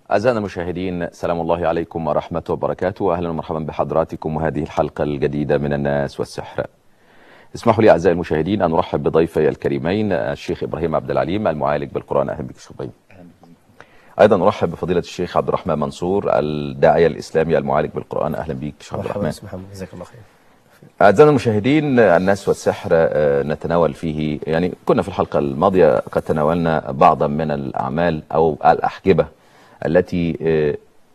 أعزائنا المشاهدين سلام الله عليكم ورحمة وبركاته أهلا ومرحبا بحضراتكم وهذه الحلقة الجديدة من الناس والسحر اسمحوا لي أعزائي المشاهدين أن أرحب بضيفي الكريمين الشيخ إبراهيم عبد العليم المعالج بالقرآن أهلا بك شيخ إبراهيم أيضا أرحب بفضيلة الشيخ عبد الرحمن منصور الداعية الإسلامي المعالج بالقرآن أهلا بك شيخ عبد الرحمن محمد جزاك الله خير أعزائنا المشاهدين الناس والسحر آه، نتناول فيه يعني كنا في الحلقة الماضية قد تناولنا بعضا من الأعمال أو الأحجبة التي آه،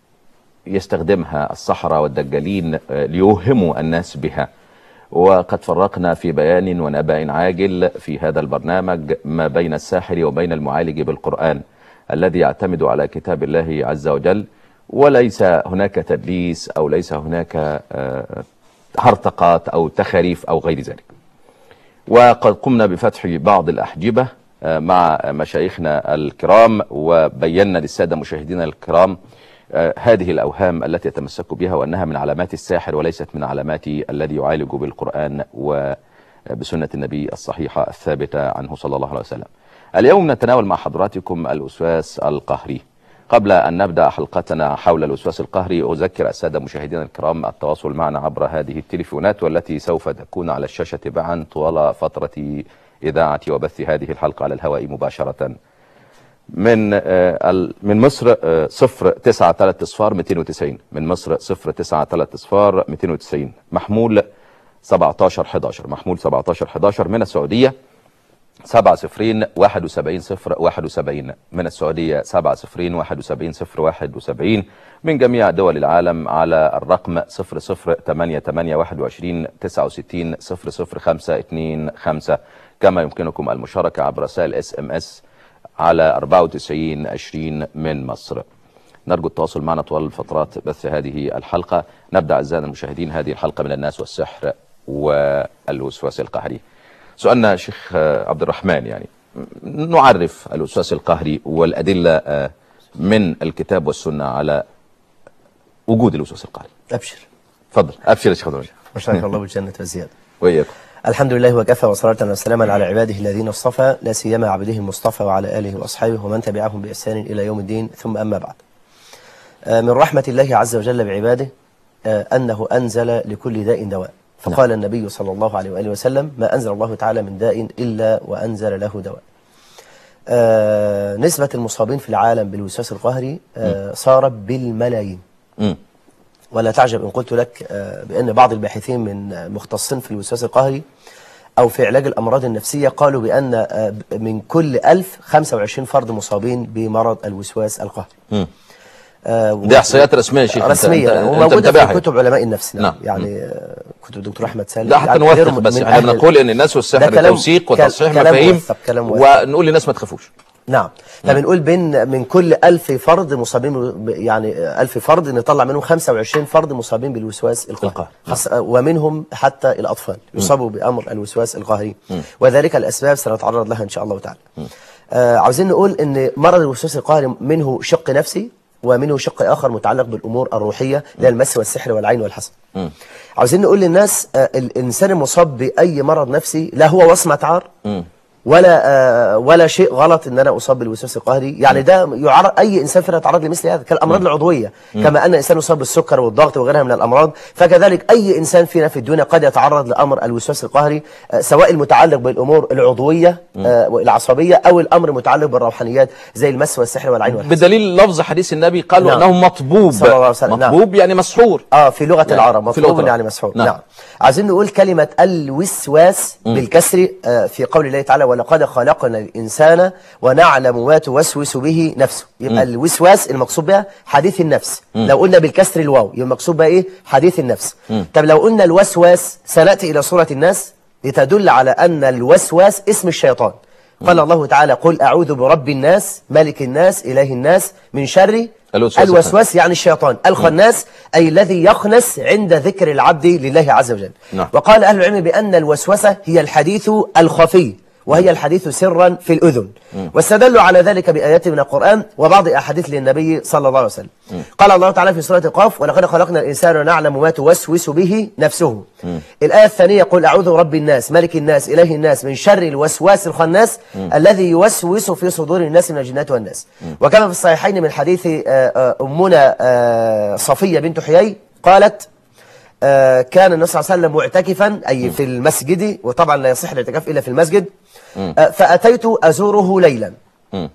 يستخدمها السحرة والدجالين آه، ليوهموا الناس بها وقد فرقنا في بيان ونبأ عاجل في هذا البرنامج ما بين الساحر وبين المعالج بالقرآن الذي يعتمد على كتاب الله عز وجل وليس هناك تدليس أو ليس هناك آه، هرطقات أو تخاريف أو غير ذلك وقد قمنا بفتح بعض الأحجبة آه، مع مشايخنا الكرام وبينا للسادة مشاهدينا الكرام آه، هذه الأوهام التي يتمسك بها وأنها من علامات الساحر وليست من علامات الذي يعالج بالقرآن وبسنة النبي الصحيحة الثابتة عنه صلى الله عليه وسلم اليوم نتناول مع حضراتكم الوسواس القهري قبل أن نبدأ حلقتنا حول الوسواس القهري أذكر السادة مشاهدينا الكرام التواصل معنا عبر هذه التليفونات والتي سوف تكون على الشاشة تباعا طوال فترة إذاعة وبث هذه الحلقة على الهواء مباشرة من آه، ال- من مصر آه، صفر تسعة تلات اصفار 290 من مصر صفر تسعة تلات اصفار 290 محمول 17 11 محمول 17 11 من السعودية سبعة صفرين واحد وسبعين صفر واحد وسبعين من السعودية سبعة صفرين واحد وسبعين صفر واحد وسبعين من جميع دول العالم على الرقم صفر صفر تمانية تمانية واحد وعشرين تسعة وستين صفر صفر خمسة اتنين خمسة كما يمكنكم المشاركة عبر رسائل اس ام اس على 94 20 من مصر نرجو التواصل معنا طوال فترات بث هذه الحلقة نبدأ أعزائنا المشاهدين هذه الحلقة من الناس والسحر والوسواس القهري سؤالنا شيخ آه، عبد الرحمن يعني نعرف الوسواس القهري والأدلة آه، من الكتاب والسنة على وجود الوسواس القهري أبشر تفضل أبشر يا شيخ عبد الرحمن وشارك الله بالجنة والزيادة وإياكم الحمد لله وكفى وصلاة وسلاما على عباده الذين اصطفى لا سيما عبده المصطفى وعلى آله وأصحابه ومن تبعهم بإحسان إلى يوم الدين ثم أما بعد آه، من رحمة الله عز وجل بعباده آه، أنه أنزل لكل داء دواء فقال النبي صلى الله عليه وآله وسلم ما أنزل الله تعالى من داء إلا وأنزل له دواء آه، نسبة المصابين في العالم بالوسواس القهري آه، صارت بالملايين مم. ولا تعجب إن قلت لك آه، بأن بعض الباحثين من آه، مختصين في الوسواس القهري أو في علاج الأمراض النفسية قالوا بأن آه، من كل ألف 25 فرد مصابين بمرض الوسواس القهري مم. آه، و- دي إحصائيات رسمية يا شيخ أنت- رسمية أنت- أنت وموجودة متابعها. في كتب علماء النفس نعم. نعم. يعني آه، كتب الدكتور أحمد سالم لا حتى يعني نوثق غيرهم بس من احنا أهل- بنقول ان الناس ده والسحر كلام- توثيق كل- وتصحيح كلام مفاهيم موثق، كلام موثق. ونقول للناس ما تخافوش نعم فبنقول بين من كل ألف فرد مصابين ب- يعني ألف فرد نطلع منهم 25 فرد مصابين بالوسواس القهري القهري. خاص- ومنهم حتى الأطفال يصابوا بأمر الوسواس القهري وذلك الأسباب سنتعرض لها إن شاء الله تعالى آه عاوزين نقول أن مرض الوسواس القهري منه شق نفسي ومنه شق آخر متعلق بالأمور الروحية اللي هي المس والسحر والعين والحسد عاوزين نقول للناس آه الإنسان المصاب بأي مرض نفسي لا هو وصمة عار ولا آه ولا شيء غلط ان انا اصاب بالوسواس القهري يعني ده يعرض اي انسان فينا يتعرض لمثل هذا كالامراض العضويه كما ان انسان يصاب بالسكر والضغط وغيرها من الامراض فكذلك اي انسان فينا في الدنيا قد يتعرض لامر الوسواس القهري آه سواء المتعلق بالامور العضويه آه والعصبيه او الامر المتعلق بالروحانيات زي المس والسحر والعين والحسد بدليل لفظ حديث النبي قالوا نعم. انه مطبوب صلى الله عليه وسلم. نعم. مطبوب يعني مسحور اه في لغه يعني العرب في لغة مطلوب العرب. يعني مسحور نعم. نعم. عايزين نقول كلمه الوسواس بالكسر آه في قول الله تعالى ولقد خلقنا الانسان ونعلم ما توسوس به نفسه يبقى الوسواس المقصود بها حديث النفس لو قلنا بالكسر الواو يبقى المقصود بها ايه حديث النفس طب لو قلنا الوسواس سناتي الى سوره الناس لتدل على ان الوسواس اسم الشيطان قال الله تعالى قل اعوذ برب الناس ملك الناس اله الناس من شر الوسواس الوسواس يعني الشيطان الخناس أي الذي يخنس عند ذكر العبد لله عز وجل نعم. وقال أهل العلم بأن الوسوسة هي الحديث الخفي وهي الحديث سرا في الأذن واستدلوا على ذلك بآيات من القرآن وبعض أحاديث للنبي صلى الله عليه وسلم قال الله تعالى في سورة قاف ولقد خلقنا الإنسان ونعلم ما توسوس به نفسه الآية الثانية قل أعوذ برب الناس ملك الناس إله الناس من شر الوسواس الخناس الذي يوسوس في صدور الناس من الجنات والناس وكما في الصحيحين من حديث آه، آه، أمنا آه، صفية بنت حيي قالت آه، كان النبي صلى الله عليه وسلم معتكفا أي في المسجد وطبعا لا يصح الاعتكاف إلا في المسجد آه، فأتيت أزوره ليلا مم.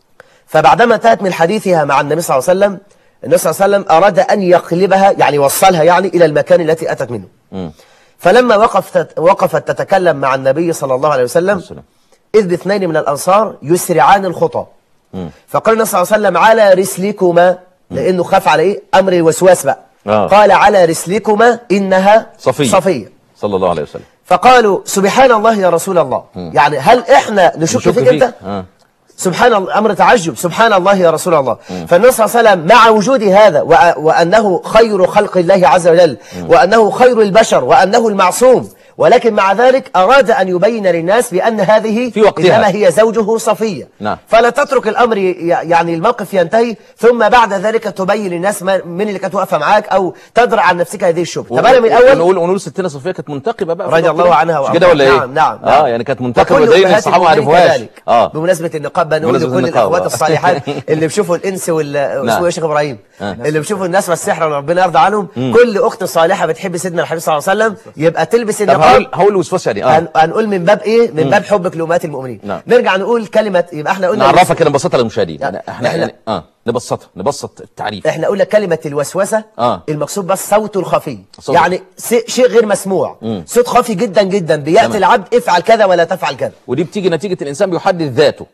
فبعدما انتهت من حديثها مع النبي صلى الله عليه وسلم النبي صلى الله عليه وسلم أراد أن يقلبها يعني وصلها يعني إلى المكان التي أتت منه مم. فلما وقفت, وقفت تتكلم مع النبي صلى الله عليه وسلم السلام. إذ باثنين من الأنصار يسرعان الخطى فقال النبي صلى الله عليه وسلم على رسلكما لأنه خاف على إيه أمر الوسواس بقى آه. قال على رسلكما إنها صفية صفية صلى الله عليه وسلم فقالوا سبحان الله يا رسول الله يعني هل إحنا نشك, نشك فيك فيك. أنت آه. سبحان الله أمر تعجب سبحان الله يا رسول الله فالنبي صلى الله عليه وسلم مع وجود هذا وأ- وأنه خير خلق الله عز وجل وأنه خير البشر وأنه المعصوم ولكن مع ذلك أراد أن يبين للناس بأن هذه في وقتها. إنما هي زوجه صفية نعم. فلا تترك الأمر ي- يعني الموقف ينتهي ثم بعد ذلك تبين للناس ما- من اللي كانت واقفة معاك أو تدرع عن نفسك هذه الشبهة طب أنا من الأول ونقول ونقول ستنا صفيه كانت منتقبه بقى في رضي الوقت الله ده. عنها مش وأرضاها. كده ولا ايه؟ نعم نعم اه نعم. يعني كانت منتقبه وكل زي اللي أمهات الصحابه ما المؤمنين عرفوهاش كذلك. اه بمناسبة النقاب بنقول بمناسبة لكل النقاب، الأخوات آه. الصالحات اللي بيشوفوا الإنس وال نعم. اسمه إيه يا شيخ إبراهيم آه. اللي بيشوفوا الناس والسحر ربنا يرضى عنهم كل أخت صالحة بتحب سيدنا الحبيب صلى الله عليه وسلم يبقى تلبس طب هقول النقاب هقول الوسواس يعني اه هن- هنقول من باب إيه من باب حبك لأمهات المؤمنين نعم. نرجع نقول كلمة يبقى احنا قلنا نعرفها كده نبسطها للمشاهدين يعني يعني احنا إحنا- يعني اه نبسطها نبسط التعريف احنا قلنا كلمة الوسوسة آه. المقصود بس صوت الخفي صوت. يعني س- شيء غير مسموع صوت خفي جدا جدا بيأتي تمام. العبد افعل كذا ولا تفعل كذا ودي بتيجي نتيجه الانسان بيحدد ذاته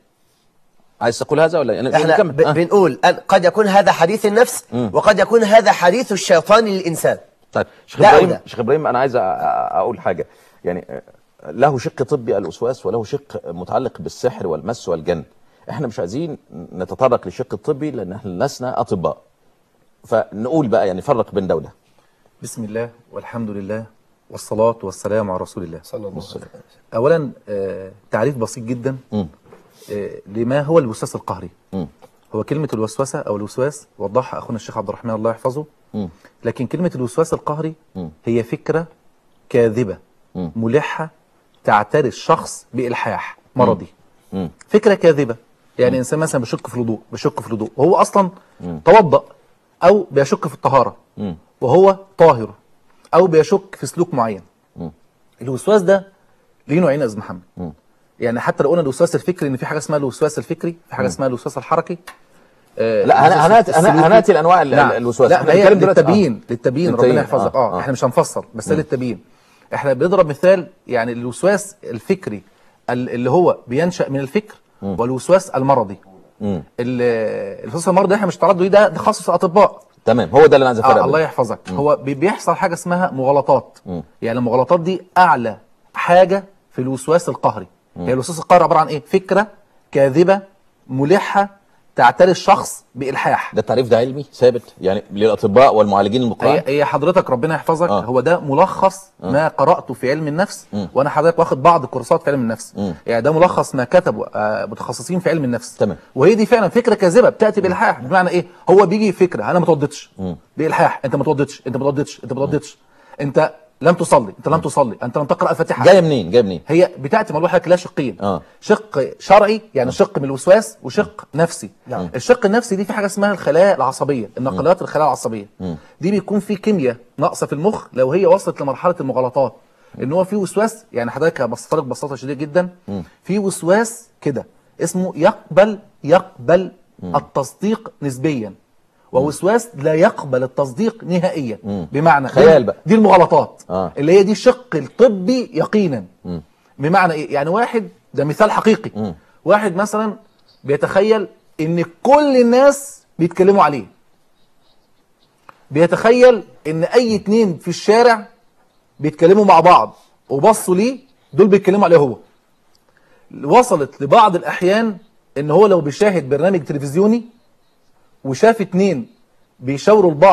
عايز تقول هذا ولا يعني احنا نكمل؟ ب... آه. بنقول أن قد يكون هذا حديث النفس وقد يكون هذا حديث الشيطان للإنسان طيب شيخ لا ابراهيم أولى. شيخ ابراهيم انا عايز أ- أ- اقول حاجه يعني آه، له شق طبي الوسواس وله شق متعلق بالسحر والمس والجن احنا مش عايزين نتطرق للشق الطبي لان احنا لسنا اطباء فنقول بقى يعني فرق بين ده وده بسم الله والحمد لله والصلاة والسلام على رسول الله صلى الله عليه وسلم أولا آه، تعريف بسيط جدا مم. آه، لما هو الوسواس القهري مم. هو كلمة الوسوسة أو الوسواس وضحها أخونا الشيخ عبد الرحمن الله يحفظه مم. لكن كلمة الوسواس القهري مم. هي فكرة كاذبة مم. ملحة تعتري الشخص بإلحاح مرضي مم. فكرة كاذبة يعني إنسان مثلا بيشك في الوضوء بيشك في الوضوء وهو أصلا توضأ أو بيشك في الطهارة مم. وهو طاهر أو بيشك في سلوك معين مم. الوسواس ده ليه نوعين يا أستاذ محمد مم. يعني حتى لو قلنا الوسواس الفكري ان في حاجه اسمها الوسواس الفكري في حاجه اسمها الوسواس الحركي آه، لا هن- الوسواس هناتي السلوكي. هناتي لانواع ال- نعم. الوسواس لا احنا ما هي بنتكلم دلوقتي- للتبيين للتبيين للتبيين، ربنا يحفظك آه، اه, آه. احنا مش هنفصل بس ده للتبيين احنا بنضرب مثال يعني الوسواس الفكري ال- اللي هو بينشا من الفكر والوسواس المرضي مم. ال- الوسواس المرضي احنا مش تعرض ده تخصص الاطباء تمام هو ده اللي انا عايز افرق آه الله بينه. يحفظك هو بي- بيحصل حاجه اسمها مغالطات يعني المغالطات دي اعلى حاجه في الوسواس القهري هي الوسواس القهري عباره عن ايه فكره كاذبه ملحه تعتري الشخص بالحاح ده التعريف ده علمي ثابت يعني للاطباء والمعالجين هي المقرأين هي حضرتك ربنا يحفظك آه. هو ده ملخص ما قراته في علم النفس وانا حضرتك واخد بعض الكورسات في علم النفس يعني ده ملخص ما كتبه آه، متخصصين في علم النفس تمام. وهي دي فعلا فكره كاذبه بتاتي بالحاح بمعنى ايه هو بيجي فكره انا ما توضتش بالحاح انت ما توضتش انت ما توضتش انت ما توضتش انت لم تصلي انت لم تصلي انت لم تقرا الفاتحه جايه منين جايه منين هي بتاتي موضوع حضرتك لها شقين آه. شق شرعي يعني شق من الوسواس وشق نفسي نعم. الشق النفسي دي في حاجه اسمها الخلايا العصبيه النقلات الخلايا العصبيه دي بيكون في كيمياء ناقصه في المخ لو هي وصلت لمرحله المغالطات ان هو في وسواس يعني حضرتك هبسطها لك ببساطه شديده جدا في وسواس كده اسمه يقبل يقبل التصديق نسبيا ووسواس لا يقبل التصديق نهائيا بمعنى خيال بقى. دي المغالطات آه. اللي هي دي الشق الطبي يقينا بمعنى ايه يعني واحد ده مثال حقيقي واحد مثلا بيتخيل ان كل الناس بيتكلموا عليه بيتخيل ان اي اتنين في الشارع بيتكلموا مع بعض وبصوا ليه دول بيتكلموا عليه هو وصلت لبعض الاحيان ان هو لو بيشاهد برنامج تلفزيوني وشاف اتنين بيشاوروا لبعض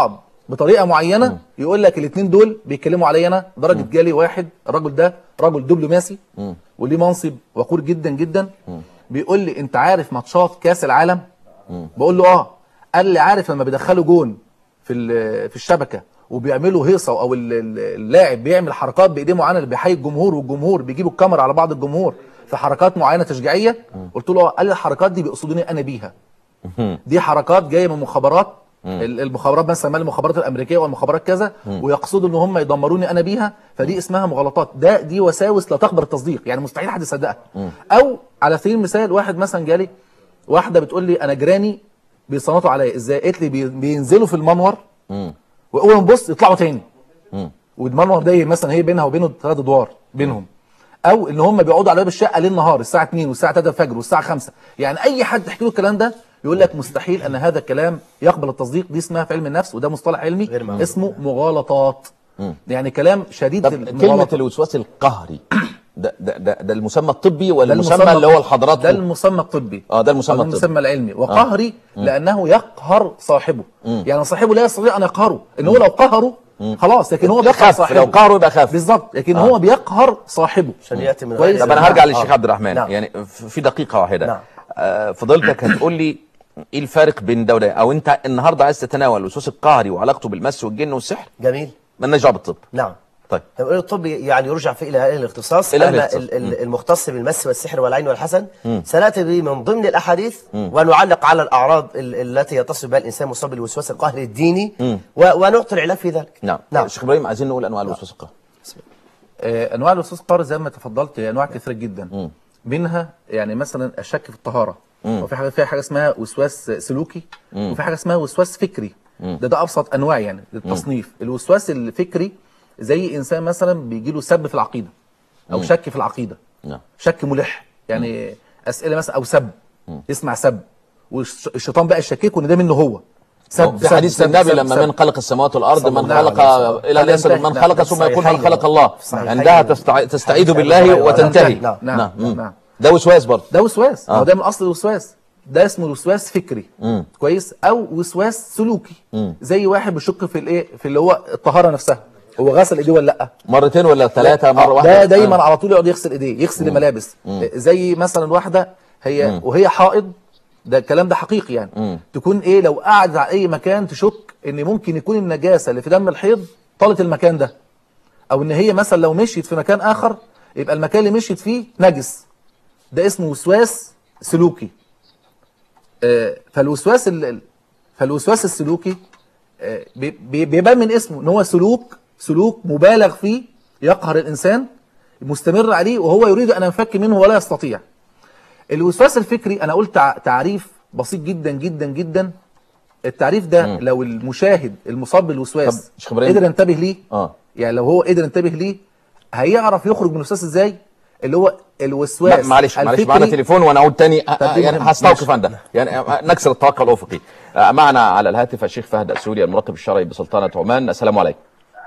بطريقه معينه يقول لك الاثنين دول بيتكلموا عليا انا درجه جالي واحد الراجل ده رجل دبلوماسي وليه منصب وقور جدا جدا بيقول لي انت عارف ماتشات كاس العالم بقول له اه قال لي عارف لما بيدخلوا جون في ال- في الشبكه وبيعملوا هيصه او ال- ال- اللاعب بيعمل حركات بايديه معينه اللي بيحيي الجمهور والجمهور بيجيبوا الكاميرا على بعض الجمهور في حركات معينه تشجيعيه قلت له اه قال لي الحركات دي بيقصدوني انا بيها دي حركات جايه من مخابرات ال- المخابرات مثلا مال المخابرات الامريكيه والمخابرات كذا ويقصدوا ان هم يدمروني انا بيها فدي اسمها مغالطات ده دي وساوس لا تقبل التصديق يعني مستحيل حد يصدقها او على سبيل المثال واحد مثلا جالي واحده بتقول لي انا جيراني بيصنطوا عليا ازاي قالت لي بي- بينزلوا في المنور واول ما نبص يطلعوا تاني والمنور ده مثلا هي بينها وبينه ثلاث ادوار بينهم او ان هم بيقعدوا على باب الشقه ليل نهار الساعه 2 والساعه 3 الفجر والساعه 5 يعني اي حد تحكي له الكلام ده يقول لك مستحيل ان هذا الكلام يقبل التصديق دي اسمها في علم النفس وده مصطلح علمي غير معقول. اسمه مغالطات يعني كلام شديد طب كلمه المغالطة. الوسواس القهري ده ده ده, ده المسمى الطبي ولا ده المسمى اللي هو الحضارات ده المسمى الطبي اه ده المسمى ده الطبي المسمى العلمي وقهري لانه يقهر صاحبه يعني صاحبه لا يستطيع ان يقهره ان هو لو قهره خلاص لكن هو بيقهر خف، صاحبه لو قهره يبقى خف. بالظبط لكن هو بيقهر صاحبه عشان ياتي من كويس. غير طب انا نعم. هرجع آه. للشيخ عبد الرحمن نعم. يعني في في دقيقه واحده نعم. آه فضيلتك هتقول لي ايه الفارق بين ده وده او انت النهارده عايز تتناول الوسواس القهري وعلاقته بالمس والجن والسحر جميل مالناش دعوه بالطب نعم طيب طب الطب يعني يرجع في الى اهل الاختصاص إلى أهل اما الاختصاص. ال- ال- المختص بالمس والسحر والعين والحسن سناتي به من ضمن الاحاديث ونعلق على الاعراض ال- التي يتصف بها الانسان مصاب بالوسواس القهري الديني و- ونعطي العلاج في ذلك نعم نعم شيخ ابراهيم عايزين نقول انواع الوسواس القهري آه، انواع الوسواس القهري زي ما تفضلت هي انواع كثيره جدا منها يعني مثلا الشك في الطهاره وفي حاجه فيها حاجه اسمها وسواس سلوكي وفي حاجه اسمها وسواس فكري ده ده ابسط انواع يعني للتصنيف الوسواس الفكري زي انسان مثلا بيجي له سب في العقيده او شك في العقيده نعم شك ملح يعني اسئله مثلا او سب يسمع سب والشيطان بقى يشككه ان ده منه هو سب في سب- حديث سب- النبي سب- لما سب. من خلق السماوات والارض من الله خلق عليه وسلم. الى ان يصل نعم، من نعم، خلق ثم يقول من صحيحين. خلق الله صحيحين. عندها تستع- تستعيذ بالله وتنتهي نعم، نعم، نعم مم. نعم. ده وسواس برضه ده وسواس آه. هو ده من اصل الوسواس ده اسمه وسواس فكري كويس او وسواس سلوكي زي واحد بيشك في الايه في اللي هو الطهاره نفسها هو غسل ايديه ولا لا مرتين ولا ثلاثه مره آه، واحده ده دايما آه. على طول يقعد يغسل ايديه يغسل الملابس زي مثلا واحده هي وهي حائض ده الكلام ده حقيقي يعني تكون ايه لو قعدت على اي مكان تشك ان ممكن يكون النجاسه اللي في دم الحيض طالت المكان ده او ان هي مثلا لو مشيت في مكان اخر يبقى المكان اللي مشيت فيه نجس ده اسمه وسواس سلوكي آه، فالوسواس ال- ال- فالوسواس السلوكي آه، بي- بي- بيبان من اسمه ان هو سلوك سلوك مبالغ فيه يقهر الانسان مستمر عليه وهو يريد ان ينفك منه ولا يستطيع الوسواس الفكري انا قلت تع- تعريف بسيط جدا جدا جدا التعريف ده لو المشاهد المصاب بالوسواس طب، شيخ إبراهيم. قدر ينتبه ليه اه يعني لو هو قدر ينتبه ليه هيعرف يخرج من الوسواس ازاي اللي هو لا، الوسواس معلش معلش الفكري. معانا تليفون ونعود تاني آه، طب دي يعني مهم. هستوقف ماشي. عن ده يعني آه، نكسر التوقع الافقي آه، معنا على الهاتف الشيخ فهد السوري المراقب الشرعي بسلطنه عمان السلام عليكم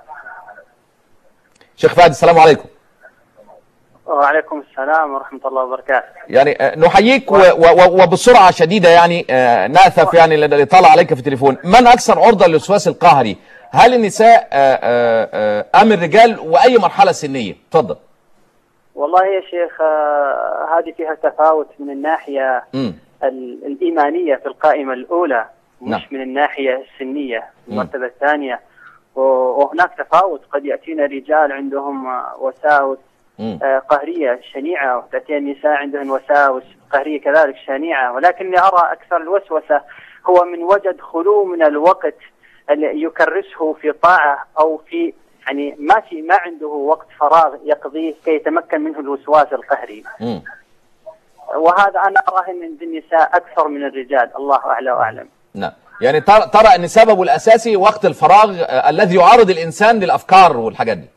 شيخ فهد السلام عليكم وعليكم السلام ورحمة الله وبركاته يعني آه، نحييك و- و- وبسرعه شديده يعني آه، ناثف يعني اللي طلع عليك في التليفون من اكثر عرضه للوسواس القهري هل النساء آه، آه، آه، ام الرجال واي مرحله سنيه اتفضل والله يا شيخ آه، هذه فيها تفاوت من الناحية مم. ال- الإيمانية في القائمة الأولى مش نعم. من الناحية السنية المرتبة الثانية و- وهناك تفاوت قد يأتينا رجال عندهم آه، وساوس مم. آه، قهرية شنيعة وتأتي النساء عندهن وساوس قهرية كذلك شنيعة ولكني أرى أكثر الوسوسة هو من وجد خلو من الوقت اللي يكرسه في طاعة أو في يعني ما في ما عنده وقت فراغ يقضيه كي يتمكن منه الوسواس القهري مم. وهذا أنا أراه من عند النساء أكثر من الرجال الله أعلى وأعلم نعم يعني ترى ترى ان سببه الاساسي وقت الفراغ آه، الذي يعرض الانسان للافكار والحاجات دي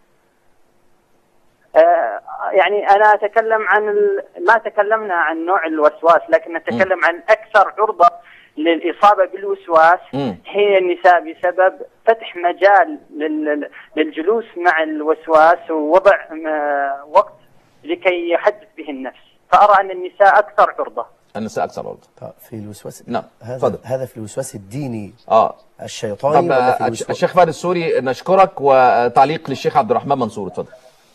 آه، يعني أنا أتكلم عن ال... ما تكلمنا عن نوع الوسواس لكن نتكلم عن أكثر عرضة للإصابة بالوسواس مم. هي النساء بسبب فتح مجال لل... للجلوس مع الوسواس ووضع آه، وقت لكي يحدث به النفس فأرى أن النساء أكثر عرضة النساء اكثر عرضه طب في الوسواس نعم، هذا اتفضل. هذا في الوسواس الديني اه الشيطاني طب ولا في آه، الوسواس الشيخ فهد السوري نشكرك وتعليق للشيخ عبد الرحمن منصور اتفضل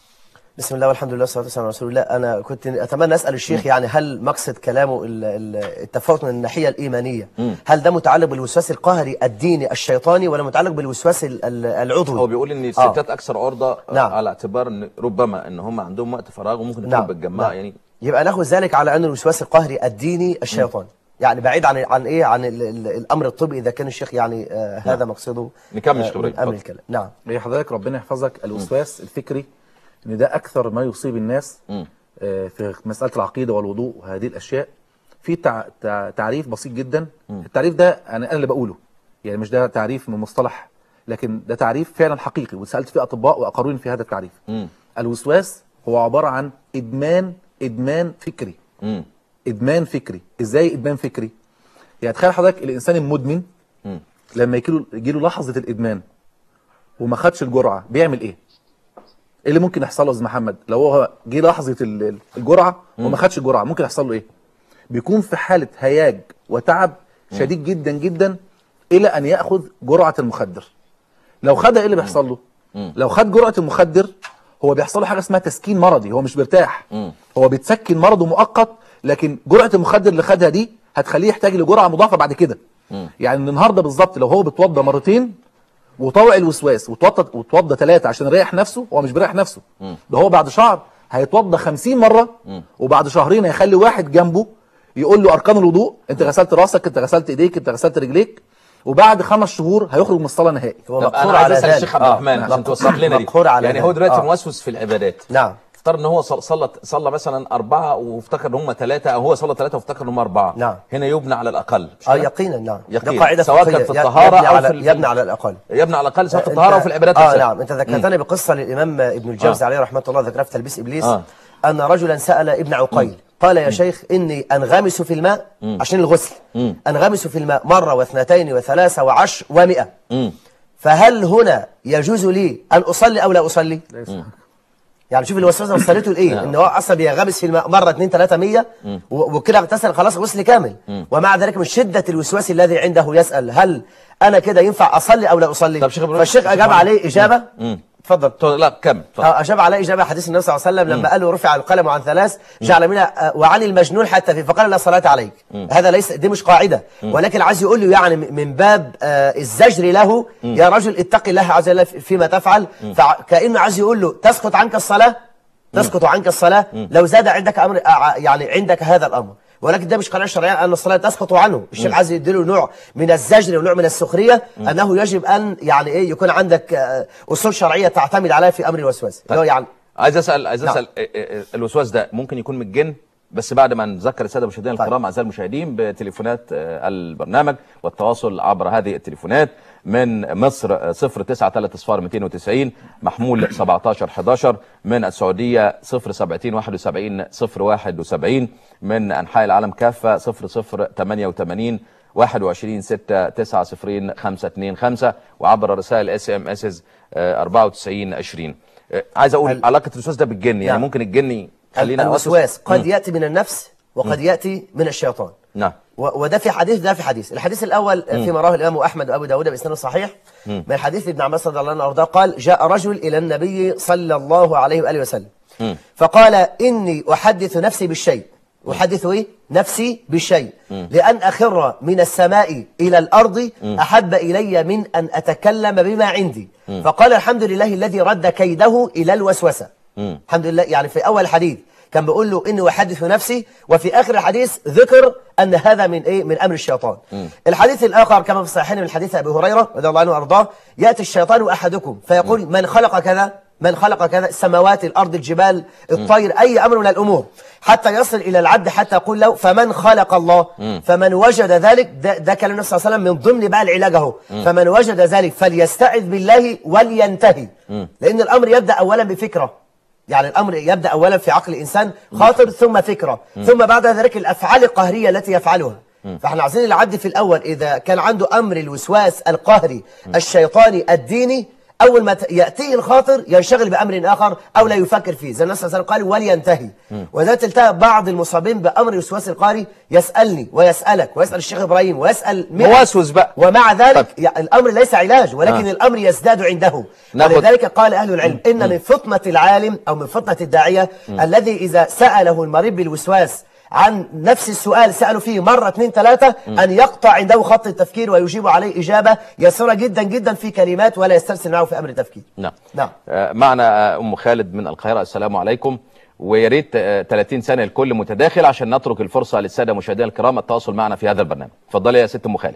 بسم الله والحمد لله والصلاه والسلام على رسول الله انا كنت اتمنى اسال الشيخ يعني هل مقصد كلامه ال- ال- التفاوت من الناحيه الايمانيه هل ده متعلق بالوسواس القهري الديني الشيطاني ولا متعلق بالوسواس ال- ال- العضوي هو بيقول ان الستات اكثر عرضه آه. نعم. على اعتبار ان ربما ان هم عندهم وقت فراغ وممكن تكون نعم بتجمع نعم. يعني يبقى ناخذ ذلك على ان الوسواس القهري الديني الشيطاني يعني بعيد عن عن ايه عن ال- ال- الامر الطبي اذا كان الشيخ يعني آه هذا مقصده نكمل آه شيخ من إبراهيم، امر اتفضل. الكلام نعم هي حضرتك ربنا يحفظك الوسواس الفكري ان ده اكثر ما يصيب الناس مم. آه، في مساله العقيده والوضوء وهذه الاشياء في تع... تع... تعريف بسيط جدا التعريف ده انا انا اللي بقوله يعني مش ده تعريف من مصطلح لكن ده تعريف فعلا حقيقي وسالت فيه اطباء واقروني في هذا التعريف مم. الوسواس هو عباره عن ادمان ادمان فكري مم. ادمان فكري ازاي ادمان فكري يعني تخيل حضرتك الانسان المدمن مم. لما يجيله يجيله لحظه الادمان وما خدش الجرعه بيعمل ايه ايه اللي ممكن يحصل له يا أستاذ محمد لو هو جه لحظه ال- ال- الجرعه وما خدش الجرعه ممكن يحصل له ايه بيكون في حاله هياج وتعب شديد جدا جدا الى ان ياخذ جرعه المخدر لو خدها ايه اللي بيحصل له لو خد جرعه المخدر هو بيحصل له حاجه اسمها تسكين مرضي هو مش بيرتاح هو بيتسكن مرضه مؤقت لكن جرعه المخدر اللي خدها دي هتخليه يحتاج لجرعه مضاعفه بعد كده يعني النهارده بالظبط لو هو بيتوضى مرتين وطوع الوسواس وتوضى وتوضى ثلاثه عشان يريح نفسه هو مش بيريح نفسه ده هو بعد شهر هيتوضى 50 مره وبعد شهرين هيخلي واحد جنبه يقول له اركان الوضوء انت غسلت راسك انت غسلت ايديك انت غسلت رجليك وبعد خمس شهور هيخرج من الصلاه نهائي هو طب مقهور انا عايز على اسال ذلك الشيخ عبد آه، الرحمن نعم. عشان توضح لنا دي مقهور على يعني هو ذلك. دلوقتي آه. موسوس في العبادات نعم افترض ان هو صل- صلى صلى مثلا اربعه وافتكر ان هم ثلاثه او هو صلى ثلاثه وافتكر ان هم اربعه نعم. هنا يبنى على الاقل مش اه كده؟ يقينا نعم يقينا. ده قاعده سواء فقهية. كان في ي- الطهارة يبني أو على في ال- يبني على الاقل يبنى على الاقل سواء في أنت- الطهاره وفي العبادات اه نفسها. نعم انت ذكرتني بقصه للامام ابن الجوزي آه. عليه رحمه الله ذكرها في تلبيس ابليس آه. ان رجلا سال ابن عقيل قال يا شيخ اني انغمس في الماء عشان الغسل انغمس في الماء مره واثنتين وثلاثه وعشر ومئة مم. فهل هنا يجوز لي ان اصلي او لا اصلي؟ يعني شوف الوسوسه وصلته لايه؟ ان هو اصلا بينغمس في الماء مره اثنين ثلاثه 100 و- وكده اغتسل خلاص غسل كامل ومع ذلك من شده الوسواس الذي عنده يسال هل انا كده ينفع اصلي او لا اصلي؟ طب شيخ إبراهيم، فالشيخ شيخ اجاب محمد. عليه اجابه اتفضل طب لا كمل اتفضل. آه، أجاب عليه إجابة حديث النبي صلى الله عليه وسلم لما قال له رفع القلم عن ثلاث جعل منها آه، وعن المجنون حتى في فقال لا صلاة عليك هذا ليس دي مش قاعدة ولكن عايز يقول له يعني م- من باب آه، الزجر له يا رجل اتق الله عز وجل فيما تفعل فكأنه عايز يقول له تسقط عنك الصلاة تسقط عنك الصلاة لو زاد عندك أمر آه، يعني عندك هذا الأمر ولكن ده مش قناعة شرعية أن الصلاة تسقط عنه الشيخ عايز يديله نوع من الزجر ونوع من السخرية أنه يجب أن يعني إيه يكون عندك آه، أصول شرعية تعتمد عليها في أمر الوسواس اللي هو يعني عايز اسال عايز نعم. اسال إيه- إيه- الوسواس ده ممكن يكون من الجن بس بعد ما نذكر الساده المشاهدين طيب. الكرام اعزائي المشاهدين بتليفونات آه، البرنامج والتواصل عبر هذه التليفونات من مصر آه، 093 اصفار 290 محمول 17 11 من السعوديه 070 71 071 من انحاء العالم كافه 0088 21 6 9 0 5 2 5 وعبر رسائل اس ام اس 94 20 آه، عايز اقول ال- علاقه الوسواس ده بالجن يعني نعم. ممكن الجن خلينا الوسواس قد يأتي من النفس وقد يأتي من الشيطان نعم و- وده في حديث ده في حديث الحديث الأول فيما رواه الإمام أحمد وأبو داود بإسناد صحيح من حديث ابن عباس رضي الله عنه وأرضاه قال جاء رجل إلى النبي صلى الله عليه وآله وسلم فقال إني أحدث نفسي بالشيء أحدث إيه؟ نفسي بالشيء لأن أخر من السماء إلى الأرض أحب إلي من أن أتكلم بما عندي فقال الحمد لله الذي رد كيده إلى الوسوسة الحمد لله يعني في أول حديث كان بيقول له اني احدث نفسي وفي اخر الحديث ذكر ان هذا من ايه من امر الشيطان الحديث الاخر كما في الصحيحين من حديث ابي هريره رضي الله عنه وارضاه ياتي الشيطان احدكم فيقول من خلق كذا من خلق كذا السماوات الارض الجبال الطير اي امر من الامور حتى يصل الى العبد حتى يقول له فمن خلق الله فمن وجد ذلك ده, ده كلام النبي صلى الله عليه وسلم من ضمن بقى العلاج اهو فمن وجد ذلك فليستعذ بالله ولينتهي لان الامر يبدا اولا بفكره يعني الأمر يبدأ أولا في عقل الإنسان خاطر ثم فكرة ثم بعد ذلك الأفعال القهرية التي يفعلها فاحنا عايزين العد في الأول إذا كان عنده أمر الوسواس القهري الشيطاني الديني اول ما ت- ياتيه الخاطر ينشغل بامر اخر او لا يفكر فيه زي النبي صلى الله عليه وسلم قال ولينتهي وذات التهى بعض المصابين بامر الوسواس القهري يسالني ويسالك ويسال الشيخ ابراهيم ويسال مئة. موسوس بقى. ومع ذلك طب. يع- الامر ليس علاج ولكن آه. الامر يزداد عنده ناخد- ولذلك قال اهل العلم ان من فطنه العالم او من فطنه الداعيه الذي اذا ساله المريض بالوسواس عن نفس السؤال سأله فيه مرة اثنين ثلاثة أن يقطع عنده خط التفكير ويجيب عليه إجابة يسيرة جدا جدا في كلمات ولا يسترسل معه في أمر التفكير نعم نعم آه، معنا آه، ام خالد من القاهره السلام عليكم ويا ريت آه، 30 ثانيه الكل متداخل عشان نترك الفرصه للساده مشاهدينا الكرام التواصل معنا في هذا البرنامج اتفضلي يا ست ام خالد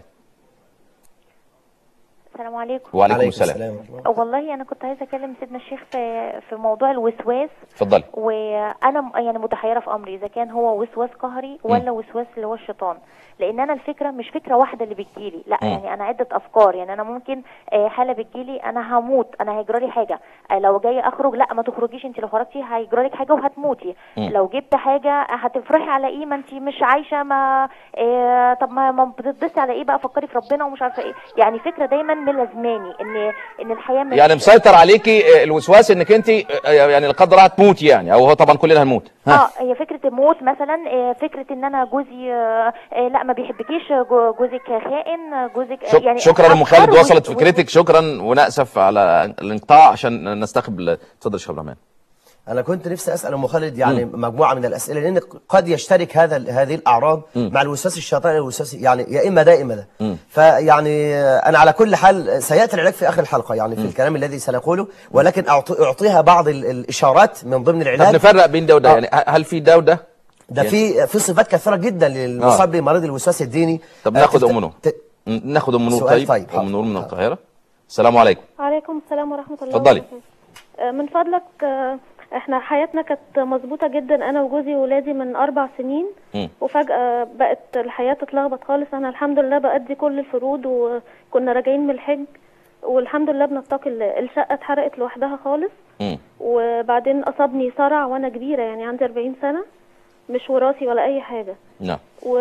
السلام عليكم وعليكم عليكم السلام السلام ورحمة الله. والله انا كنت عايزه اكلم سيدنا الشيخ في في موضوع الوسواس اتفضلي وانا م- يعني متحيره في امري اذا كان هو وسواس قهري ولا وسواس اللي هو الشيطان لان انا الفكره مش فكره واحده اللي بتجيلي لا مم. يعني انا عده افكار يعني انا ممكن آه، حاله بتجيلي انا هموت انا هيجرى لي حاجه آه، لو جايه اخرج لا ما تخرجيش انت لو خرجتي هيجرى لك حاجه وهتموتي مم. لو جبت حاجه هتفرحي على ايه ما انت مش عايشه ما آه، طب ما ما بتتبسطي على ايه بقى فكري في ربنا ومش عارفه ايه يعني فكره دايما ملازماني ان ان الحياه مش يعني مسيطر عليكي آه، الوسواس انك انت آه، يعني لا قدر الله تموتي يعني او هو طبعا كلنا هنموت ها اه هي فكره الموت مثلا آه، فكره ان انا جوزي آه، آه، لا ما بيحبكيش جو- جوزك خائن آه، جوزك آه، شك يعني شكرا ام خالد أفكار وصلت و- فكرتك شكرا وناسف على الانقطاع عشان نستقبل اتفضل يا شيخ عبد الرحمن أنا كنت نفسي أسأل أم خالد يعني مجموعة من الأسئلة لأن قد يشترك هذا هذه الأعراض مع الوسواس الشيطاني والوسواس يعني يا إما ده يا إما ده فيعني أنا على كل حال سيأتي العلاج في آخر الحلقة يعني في الكلام الذي سنقوله ولكن أعطي أعطيها بعض ال- الإشارات من ضمن طب العلاج نفرق بين ده وده آه. يعني هل في ده وده ده في في صفات كثيرة جدا للمصاب بمرض الوسواس الديني طب آه، ناخد تفت- ام نور ت- ناخد ام نور سؤال طيب طيب، ام حاضر. نور من حاضر. القاهره السلام عليكم عليكم السلام ورحمة الله اتفضلي. وبركاته. آه، من فضلك آه، احنا حياتنا كانت مظبوطة جدا انا وجوزي وولادي من اربع سنين مم. وفجأة بقت الحياة تتلخبط خالص انا الحمد لله بأدي كل الفروض وكنا راجعين من الحج والحمد لله بنتقي الله الشقة اتحرقت لوحدها خالص مم. وبعدين اصابني صرع وانا كبيرة يعني عندي 40 سنة مش وراثي ولا اي حاجة نعم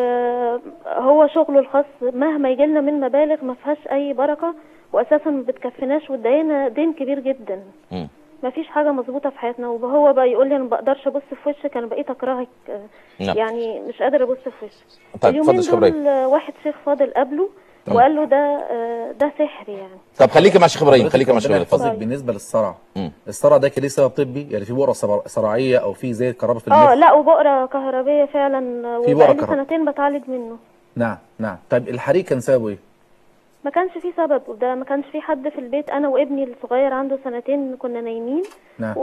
وهو شغله الخاص مهما يجي لنا من مبالغ ما فيهاش اي بركه واساسا ما بتكفيناش وادينا دين كبير جدا مم. ما فيش حاجه مظبوطه في حياتنا وهو بقى يقول لي انا ما بقدرش ابص في وشك انا بقيت اكرهك آه، نعم. يعني مش قادر ابص في وشك طيب، اليومين اتفضل يا شيخ دول آه، واحد شيخ فاضل قبله وقال له ده آه، ده سحر يعني طب خليكي مع الشيخ ابراهيم خليكي مع الشيخ ربنا ابراهيم اتفضل يحفظك بالنسبه للصرع مم. الصرع ده كان ليه سبب طبي يعني في بؤره صرع- صرعيه او في زي كهرباء في اه المخ لا وبقره كهربيه فعلا آه، في بقرة وبقالي كهرباء. سنتين بتعالج منه نعم نعم طيب الحريق كان سببه ايه ما كانش في سبب وده ما كانش في حد في البيت انا وابني الصغير عنده سنتين كنا نايمين نعم.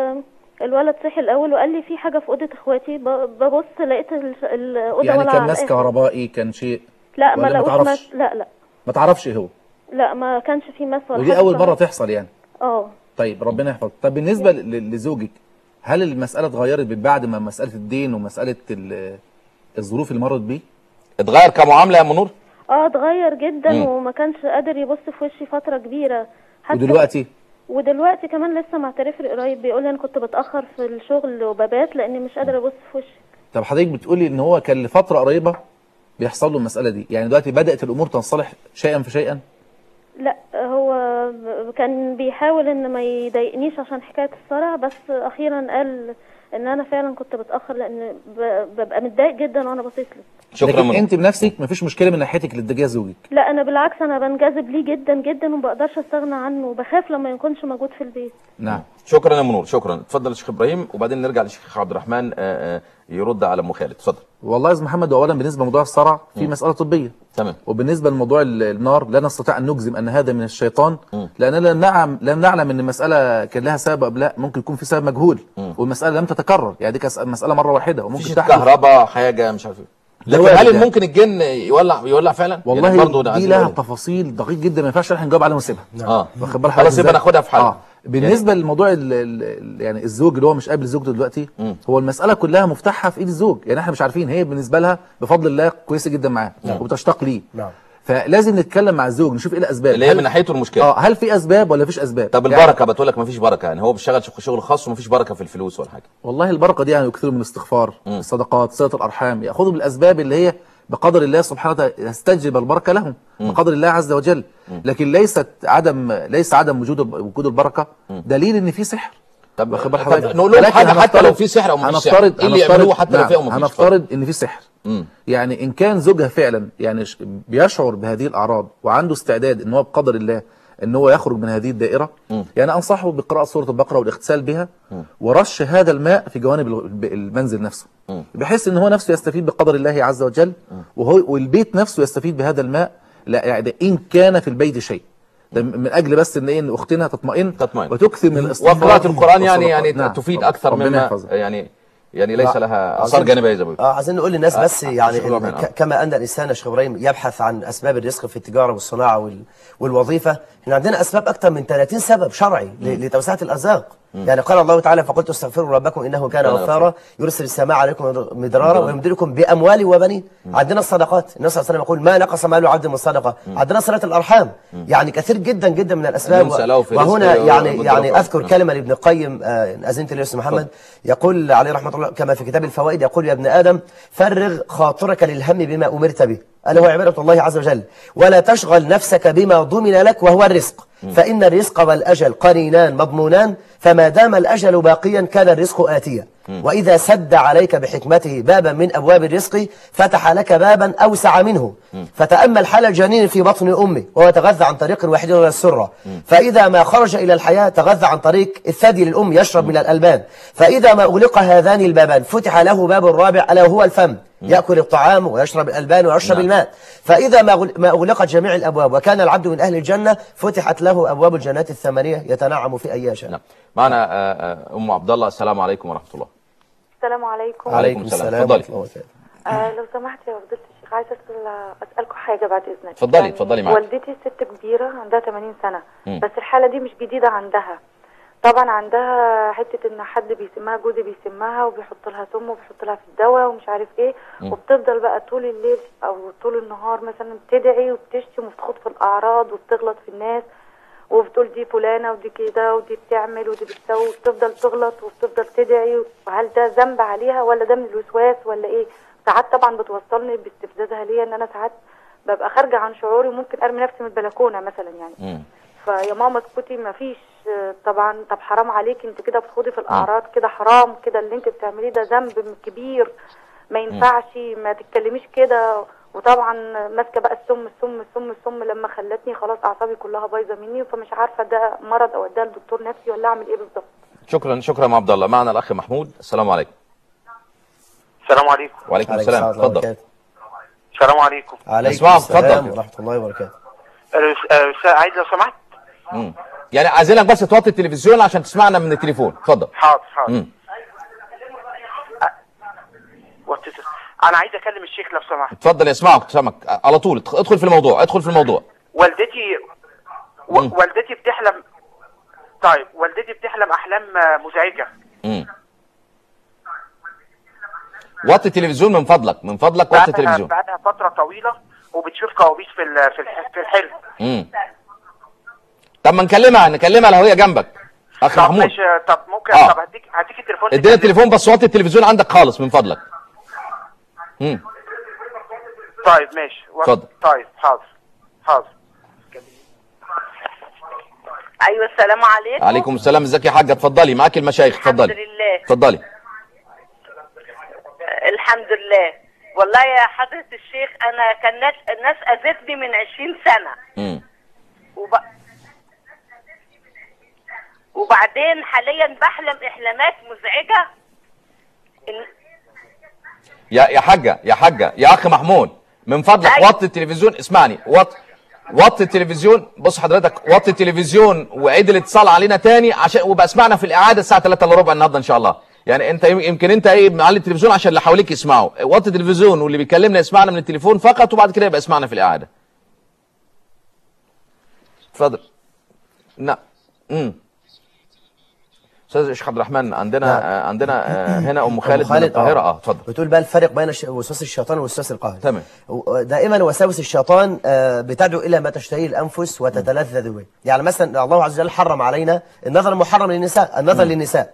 والولد صحي الاول وقال لي في حاجه في اوضه اخواتي ب- ببص لقيت ال- الاوضه يعني ولعة كان على ماس الآخر. كهربائي كان شيء لا ما ولا ما لقوش تعرفش؟ ماس لا لا ما تعرفش ايه هو لا ما كانش في ماس ولا ودي حاجة اول مره خالص. تحصل يعني اه طيب ربنا يحفظك طب بالنسبه ل- لزوجك هل المساله اتغيرت من بعد ما مساله الدين ومساله ال- الظروف اللي مرت بيه اتغير كمعامله يا ام نور اه اتغير جدا مم. وما كانش قادر يبص في وشي فتره كبيره حتى ودلوقتي ودلوقتي كمان لسه معترف لي قريب بيقول لي انا كنت بتاخر في الشغل وببات لاني مش قادره ابص في وشي طب حضرتك بتقولي ان هو كان لفتره قريبه بيحصل له المساله دي يعني دلوقتي بدات الامور تنصلح شيئا فشيئا لا هو ب- كان بيحاول ان ما يضايقنيش عشان حكايه الصرع بس اخيرا قال ان انا فعلا كنت بتاخر لان ب- ببقى متضايق جدا وانا باصص له شكرا لكن من انت بنفسك مفيش مشكله من ناحيتك لاتجاه زوجك لا انا بالعكس انا بنجذب ليه جدا جدا وما بقدرش استغنى عنه وبخاف لما يكونش موجود في البيت نعم شكرا يا ام نور شكرا اتفضل يا شيخ ابراهيم وبعدين نرجع للشيخ عبد الرحمن آه، آه، يرد على ام خالد اتفضل والله يا استاذ محمد اولا بالنسبه لموضوع الصرع في مساله طبيه تمام وبالنسبه لموضوع ال- النار لا نستطيع ان نجزم ان هذا من الشيطان لاننا لم نعلم لم نعلم ان المساله كان لها سبب أم لا ممكن يكون في سبب مجهول والمساله لم تتكرر يعني دي كانت مساله مره واحده وممكن مفيش تحدث كهرباء حاجه مش عارف ايه ده لكن وارد هل يعني. ممكن الجن يولع يولع فعلا والله يعني برضه ده دي عايز لها نقول. تفاصيل دقيق جدا ما ينفعش احنا نجاوب عليها ونسيبها اه واخد بال خلاص حضرتك يبقى إزاي؟ ناخدها في حالها اه بالنسبه للموضوع ال ال يعني الزوج اللي هو مش قابل زوجته دلوقتي مم. هو المساله كلها مفتاحها في ايد الزوج يعني احنا مش عارفين هي بالنسبه لها بفضل الله كويسه جدا معاه وبتشتاق ليه نعم. فلازم نتكلم مع الزوج نشوف ايه الاسباب اللي هي هل- من ناحيته المشكله اه هل في اسباب ولا مفيش اسباب طب يعني البركه بتقول لك مفيش بركه يعني هو بيشتغل شغل- شغل خاص ومفيش بركه في الفلوس ولا حاجه والله البركه دي يعني يكثروا من الاستغفار الصدقات صله الارحام ياخذوا بالاسباب اللي هي بقدر الله سبحانه وتعالى يستجلب البركه لهم بقدر الله عز وجل لكن ليست عدم ليس عدم وجود وجود البركه دليل ان في سحر طب واخد بال طب حضرتك؟ نقول لهم ولكن حاجه حتى لو هنفترض- في سحر او ما فيش سحر هنفترض ايه اللي هنفترض- يعملوه حتى لو نعم، في او ما فيش هنفترض ان في سحر مم. يعني ان كان زوجها فعلا يعني ش- بيشعر بهذه الاعراض وعنده استعداد ان هو بقدر الله ان هو يخرج من هذه الدائره يعني انصحه بقراءه سوره البقره والاغتسال بها ورش هذا الماء في جوانب ال- المنزل نفسه بحيث ان هو نفسه يستفيد بقدر الله عز وجل وهو والبيت نفسه يستفيد بهذا الماء لا يعني ان كان في البيت شيء ده من اجل بس ان ايه ان اختنا تطمئن تطمئن. وتكثر من الاستغفار وقراءة القرآن يعني والصدقات. يعني نعم. تفيد أكثر ربنا مما يحفظك. يعني يعني ليس لا. لها آثار عظيم. جانبية زي ما بيقولوا. اه عايزين نقول للناس بس يعني شكرا إن ربنا. ك- كما ان الانسان يا شيخ ابراهيم يبحث عن اسباب الرزق في التجاره والصناعه وال- والوظيفه احنا عندنا اسباب اكثر من 30 سبب شرعي ل- لتوسعه الارزاق يعني قال الله تعالى فقلت استغفروا ربكم انه كان كان غفارا يرسل السماء عليكم مدرارا ويمددكم باموال وبنين عندنا الصدقات النبي صلى الله عليه وسلم يقول ما نقص مال عبد من صدقه عندنا صله الارحام يعني كثير جدا جدا من الاسباب ينسى له في وهنا رزقه يعني ويمد يعني له. اذكر نعم. كلمه لابن القيم آه، اذنت لي يا استاذ محمد يقول عليه رحمه الله كما في كتاب الفوائد يقول يا ابن ادم فرغ خاطرك للهم بما امرت به الا هو عباده الله عز وجل ولا تشغل نفسك بما ضمن لك وهو الرزق فان الرزق والاجل قرينان مضمونان فما دام الاجل باقيا كان الرزق اتيا واذا سد عليك بحكمته بابا من ابواب الرزق فتح لك بابا اوسع منه فتامل حال الجنين في بطن امه وهو يتغذى عن طريق واحد وهو السره فاذا ما خرج الى الحياه تغذى عن طريق الثدي للام يشرب من الالبان فاذا ما اغلق هذان البابان فتح له باب الرابع الا وهو الفم ياكل الطعام ويشرب الالبان ويشرب نعم. الماء فاذا ما غل- ما اغلقت جميع الابواب وكان العبد من اهل الجنه فتحت له ابواب الجنات الثمانيه يتنعم في اي شاء نعم معنا آه، آه، أم عبد الله السلام عليكم ورحمة الله السلام عليكم عليكم السلام. اتفضلي. ورحمة الله وبركاته. آه لو سمحت يا فضيلة الشيخ عايزة أسأل أسألكم حاجة بعد إذنك اتفضلي، اتفضلي معاك. والدتي ست كبيرة عندها 80 سنة مم. بس الحالة دي مش جديدة عندها طبعا عندها حتة إن حد بيسمها جوزي بيسمها وبيحط لها سم وبيحط لها في الدواء ومش عارف إيه وبتفضل بقى طول الليل أو طول النهار مثلا بتدعي وبتشتم وبتخوض في الأعراض وبتغلط في الناس وبتقول دي فلانة ودي كده ودي بتعمل ودي بتسوي وبتفضل تغلط وبتفضل تدعي وهل ده ذنب عليها ولا ده من الوسواس ولا ايه ساعات طبعا بتوصلني باستفزازها ليا ان انا ساعات ببقى خارجة عن شعوري وممكن ارمي نفسي من البلكونة مثلا يعني مم. فيا ماما اسكتي ما فيش طبعا طب حرام عليك انت كده بتخوضي في الاعراض كده حرام كده اللي انت بتعمليه ده ذنب كبير ما ينفعش ما تتكلميش كده وطبعا ماسكه بقى السم السم السم السم لما خلتني خلاص اعصابي كلها بايظه مني فمش عارفه ده مرض او اديها لدكتور نفسي ولا اعمل ايه بالظبط شكرا شكرا يا أم عبد الله معنا الأخ محمود السلام عليكم السلام عليكم وعليكم عليكم السلام ورحمة الله اتفضل وبركاته. السلام عليكم عليكم نسمعك، السلام اتفضل. ورحمه الله وبركاته أه، أه، عايز لو سمحت مم. يعني عايزينك بس توطي التلفزيون عشان تسمعنا من التليفون اتفضل حاضر حاضر مم. وطيت- انا عايز اكلم الشيخ لو سمحت اتفضل يسمعك سامك على طول ادخل- ادخل في الموضوع ادخل في الموضوع والدتي و... مم. والدتي بتحلم طيب والدتي بتحلم احلام آه، مزعجه مم. وطي التلفزيون من فضلك من فضلك وطي بقالها التلفزيون بقالها فتره طويله وبتشوف كوابيس في ال- في الح- في الحلم مم. طب ما نكلمها نكلمها لو هي جنبك اخ طب محمود ماشي طب ممكن آه. طب هديك هديك التليفون ادينا التليفون بس وطي التلفزيون عندك خالص من فضلك مم. طيب ماشي و- اتفضل. طيب حاضر حاضر ايوه السلام عليكم عليكم السلام ازيك يا حاجه اتفضلي معاك المشايخ الحمد اتفضلي لله اتفضلي الحمد لله والله يا حضرة الشيخ انا كان ناس الناس اذتني من 20 سنة مم. وب... وبعدين حاليا بحلم احلامات مزعجة إن... يا يا حاجه يا حاجه يا اخ محمود من فضلك أيوة. وطي التلفزيون اسمعني وط وطي التلفزيون بص حضرتك وطي التلفزيون وعيد الاتصال علينا تاني عشان وبقى اسمعنا في الاعاده الساعه 3 الا ربع النهارده ان شاء الله يعني انت يم- يمكن انت ايه معلي التلفزيون عشان اللي حواليك يسمعوا وطي التلفزيون واللي بيكلمنا يسمعنا من التليفون فقط وبعد كده يبقى اسمعنا في الاعاده اتفضل نعم امم استاذ شيخ عبد الرحمن عندنا نعم. آه عندنا آه هنا ام أبو خالد من القاهره اه اتفضل بتقول بقى الفرق بين الش- وسواس الشيطان ووسواس القهر تمام. و- دائما وساوس الشيطان آه، بتدعو الى ما تشتهيه الانفس وتتلذذ به يعني مثلا الله عز وجل حرم علينا النظر المحرم للنساء النظر للنساء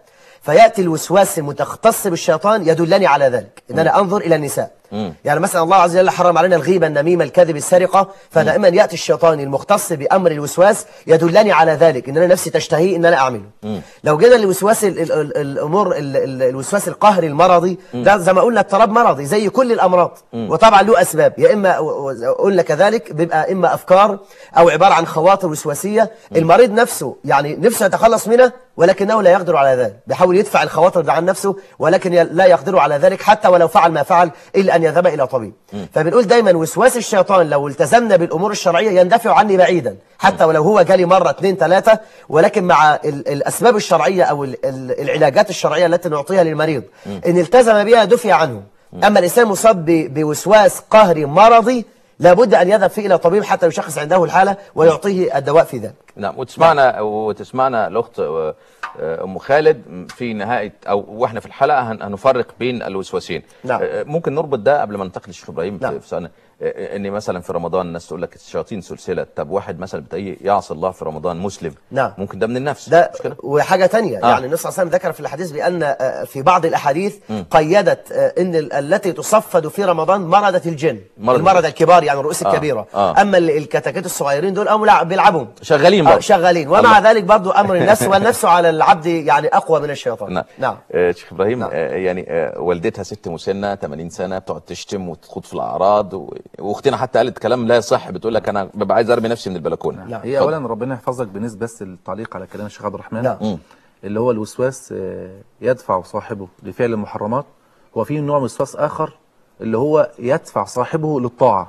فياتي الوسواس المتختص بالشيطان يدلني على ذلك ان انا انظر الى النساء يعني مثلا الله عز وجل حرم علينا الغيبه النميمه الكذب السرقه فدائما ياتي الشيطان المختص بامر الوسواس يدلني على ذلك ان انا نفسي تشتهي ان انا اعمله لو جينا للوسواس ال- ال- ال- الامور ال- ال- الوسواس القهري المرضي ده زي ما قلنا اضطراب مرضي زي كل الامراض وطبعا له اسباب يا اما و- و- قلنا كذلك بيبقى اما افكار او عباره عن خواطر وسواسيه المريض نفسه يعني نفسه يتخلص منها ولكنه لا يقدر على ذلك بيحاول يدفع الخواطر دي عن نفسه ولكن ي- لا يقدر على ذلك حتى ولو فعل ما فعل الا ان يذهب الى طبيب فبنقول دايما وسواس الشيطان لو التزمنا بالامور الشرعيه يندفع عني بعيدا حتى ولو هو جالي مره اثنين ثلاثه ولكن مع ال- الاسباب الشرعيه او ال- ال- العلاجات الشرعيه التي نعطيها للمريض ان التزم بها دفع عنه اما الانسان مصاب ب- بوسواس قهري مرضي لابد ان يذهب فيه الى طبيب حتى يشخص عنده الحاله ويعطيه الدواء في ذلك نعم وتسمعنا وتسمعنا الاخت آه، آه، ام خالد في نهايه او واحنا في الحلقه هن- هنفرق بين الوسواسين نعم. آه، ممكن نربط ده قبل ما ننتقل للشيخ ابراهيم نعم. في في سؤالنا آه، ان مثلا في رمضان الناس تقول لك الشياطين سلسله طب واحد مثلا بتلاقيه يعصي الله في رمضان مسلم نعم. ممكن ده من النفس ده مش كده؟ وحاجة تانية آه. يعني النبي صلى الله عليه وسلم ذكر في الحديث بأن آه، في بعض الأحاديث قيدت آه، أن ال- التي تصفد في رمضان مردة الجن مرض المرضى الجن. الكبار يعني الرؤوس آه. الكبيرة آه. أما ال- الكتاكيت الصغيرين دول هم لا بيلعبوا شغالين آه برضه شغالين ومع الله. ذلك برضو أمر النفس والنفس على العبد يعني أقوى من الشيطان نعم نعم آه، شيخ ابراهيم نعم. آه، يعني آه، والدتها ست مسنه 80 سنه بتقعد تشتم وتخوض في الاعراض و- واختنا حتى قالت كلام لا يصح بتقول لك انا ببقى عايز ارمي نفسي من البلكونه نعم. هي اولا ربنا يحفظك بالنسبه بس للتعليق على كلام الشيخ عبد الرحمن نعم. اللي هو الوسواس آه، يدفع صاحبه لفعل المحرمات هو في نوع من وسواس اخر اللي هو يدفع صاحبه للطاعه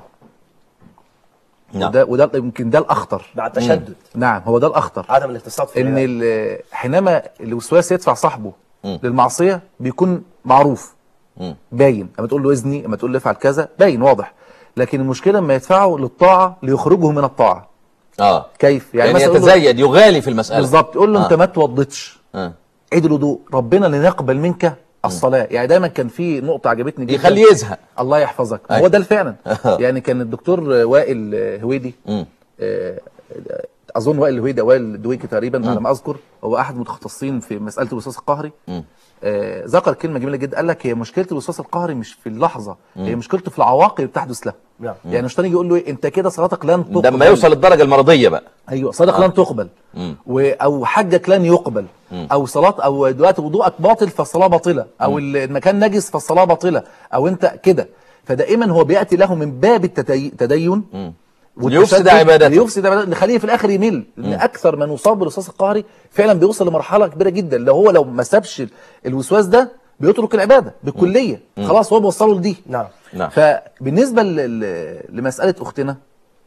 نعم. وده وده يمكن ده الاخطر مع التشدد نعم هو ده الاخطر عدم الاقتصاد في ان العلاج. ال- حينما الوسواس يدفع صاحبه مم. للمعصيه بيكون معروف مم. باين اما تقول له اذني اما تقول له افعل كذا باين واضح لكن المشكله لما يدفعه للطاعه ليخرجه من الطاعه اه كيف يعني, مثلا يقول له- يتزايد يغالي في المساله بالظبط يقول له انت آه. ما توضتش آه. عيد الوضوء ربنا لن يقبل منك الصلاه يعني دايما كان في نقطه عجبتني جدا يخليه يزهق الله يحفظك أي. هو ده فعلا يعني كان الدكتور وائل هويدي مم. آه، اظن وائل الهويدي او وائل الدويكي تقريبا على ما اذكر هو احد المتخصصين في مساله الوسواس القهري آه، ذكر كلمه جميله جدا قال لك هي مشكله الوسواس القهري مش في اللحظه هي مشكلته في العواقب اللي بتحدث له نعم. يعني الشيطان يجي يقول له إيه، انت كده صلاتك لن تقبل ده لما يوصل للدرجه المرضيه بقى ايوه صلاتك لن تقبل و... او حجك لن يقبل او صلاه او دلوقتي وضوءك باطل فالصلاه باطله او ال- المكان نجس فالصلاه باطله او انت كده فدائما هو بياتي له من باب التدي- التدين ليفسد عبادته. ليفسد عبادته لخليه في الاخر يمل لان اكثر من يصاب بالوسواس القهري فعلا بيوصل لمرحله كبيره جدا لو هو لو ما سابش ال- الوسواس ده بيترك العباده بالكليه خلاص هو بيوصله لدي نعم نعم. فبالنسبه ل- ل- لمساله اختنا